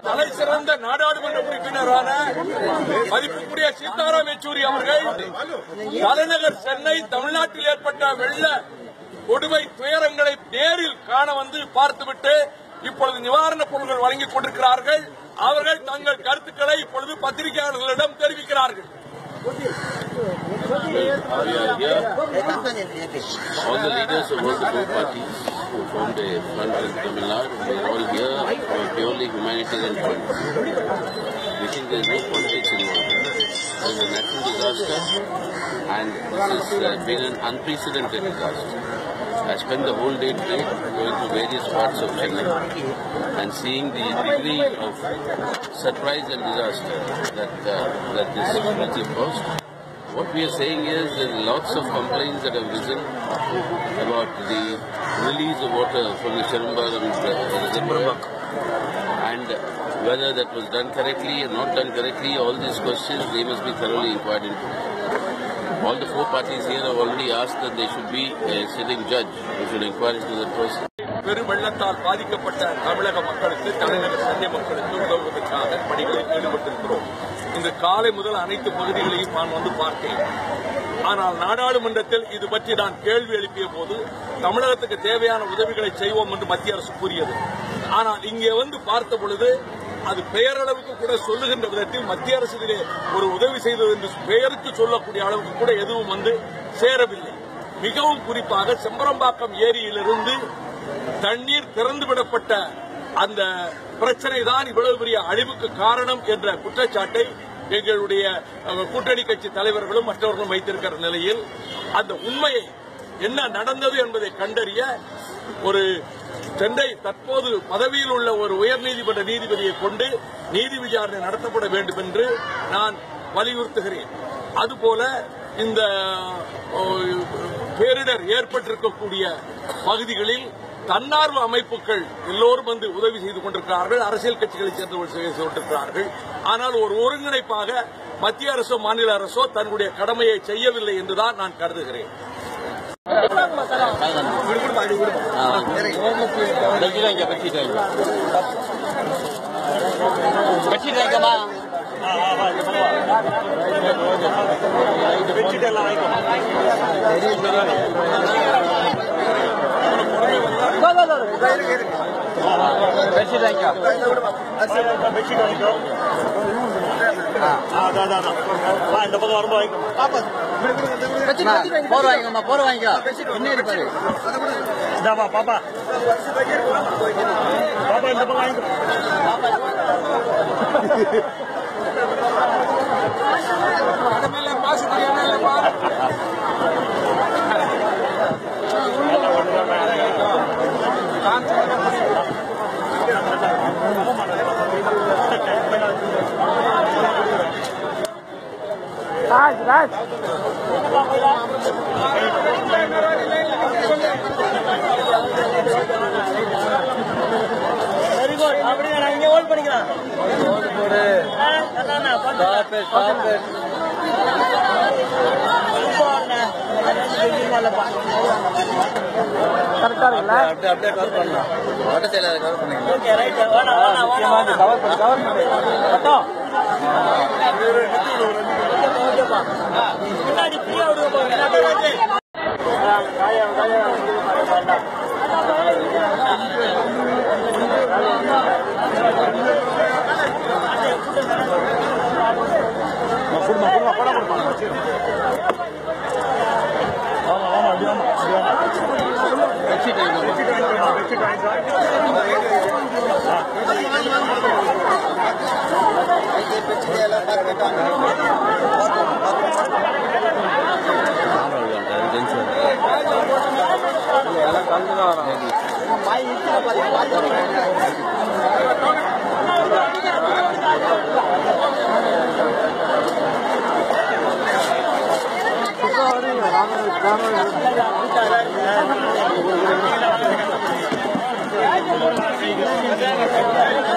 தலை சிறந்த நாடாளுமன்ற உறுப்பினரான மதிப்புக்குரிய சீதாராம் யெச்சூரி அவர்கள் தலைநகர் சென்னை தமிழ்நாட்டில் ஏற்பட்ட வெள்ள கொடுமை துயரங்களை நேரில் காண வந்து பார்த்துவிட்டு இப்பொழுது நிவாரணப் பொருட்கள் வழங்கிக் கொண்டிருக்கிறார்கள் அவர்கள் தங்கள் கருத்துக்களை இப்பொழுது பத்திரிகையாளர்களிடம் தெரிவிக்கிறார்கள் We are here. All the leaders of all the two parties who formed a front in Tamil Nadu, we are all here for a purely humanitarian point. We think there is no politics involved. It is a natural disaster and this has uh, been an unprecedented disaster. I spent the whole day today going to various parts of Chennai and seeing the degree of surprise and disaster that, uh, that this floods have caused. What we are saying is there are lots of complaints that have risen about the release of water from the Sharambaram reservoir and whether that was done correctly or not done correctly, all these questions they must be thoroughly inquired into. All the four parties here have already asked that there should be a sitting judge who should inquire into that process. பெரும் வெள்ளத்தால் பாதிக்கப்பட்ட தமிழக மக்களுக்கு தலைநகர் சென்னை மக்களுக்கு உதவுவதற்காக பணிகளில் ஈடுபட்டிருக்கிறோம் இன்று காலை முதல் அனைத்து பகுதிகளையும் நான் வந்து பார்த்தேன் ஆனால் நாடாளுமன்றத்தில் இது பற்றி நான் கேள்வி எழுப்பிய போது தமிழகத்துக்கு தேவையான உதவிகளை செய்வோம் என்று மத்திய அரசு கூறியது ஆனால் இங்கே வந்து பார்த்த பொழுது அது பெயரளவுக்கு கூட சொல்லுகின்ற விதத்தில் மத்திய அரசு இதிலே ஒரு உதவி செய்தது என்று பெயருக்கு சொல்லக்கூடிய அளவுக்கு கூட எதுவும் வந்து சேரவில்லை மிகவும் குறிப்பாக செம்பரம்பாக்கம் ஏரியிலிருந்து தண்ணீர் திறந்துவிடப்பட்ட அந்த பிரச்சனை தான் இவ்வளவு பெரிய அழிவுக்கு காரணம் என்ற குற்றச்சாட்டை எங்களுடைய அஹ், கூட்டணி கட்சி தலைவர்களும் மற்றவர்களும் வைத்திருக்கிற நிலையில் அந்த உண்மையை என்ன நடந்தது என்பதை கண்டறிய ஒரு சென்னை தற்போது பதவியில் உள்ள ஒரு உயர்நீதிமன்ற நீதிபதியை கொண்டு நீதி விசாரணை நடத்தப்பட வேண்டும் என்று நான் வலியுறுத்துகிறேன் அதுபோல இந்த அஹ், பேரிடர் ஏற்பட்டிருக்கக்கூடிய பகுதிகளில் தன்னார்வ அமைப்புகள் எல்லோரும் வந்து உதவி செய்து கொண்டிருக்கிறார்கள் அரசியல் கட்சிகளைச் சேர்ந்தவர்கள் செய்து கொண்டிருக்கிறார்கள் ஆனால் ஒரு ஒருங்கிணைப்பாக மத்திய அரசோ மாநில அரசோ தன்னுடைய கடமையை செய்யவில்லை என்றுதான் நான் கருதுகிறேன் இந்த பக்கம் வரும்போது வாங்கிக்கோ போர் வாங்கிக்கோமா போர் வாங்கிக்கோ பின்னாடி பாரு இந்தாப்பா பாப்பா பாப்பா இந்த பக்கம் வாங்கிக்கோ வெரி குட் அப்படியே நான் இங்க ஹோல்ட் பண்ணிக்கிறேன் ஆ, அண்ணா, அண்ணா, பண்ணு. இப்போ அண்ணா, இல்லப்பா. அப்படியே கவர் பண்ணலாம் வட்ட செயல கவர் பண்ணுங்க ஓகே ரைட் வேணா வேணா வேணா வேணா ஓகேப்பா பின்னாடி ஃப்ரீயா விடுங்க பின்னாடி ஆ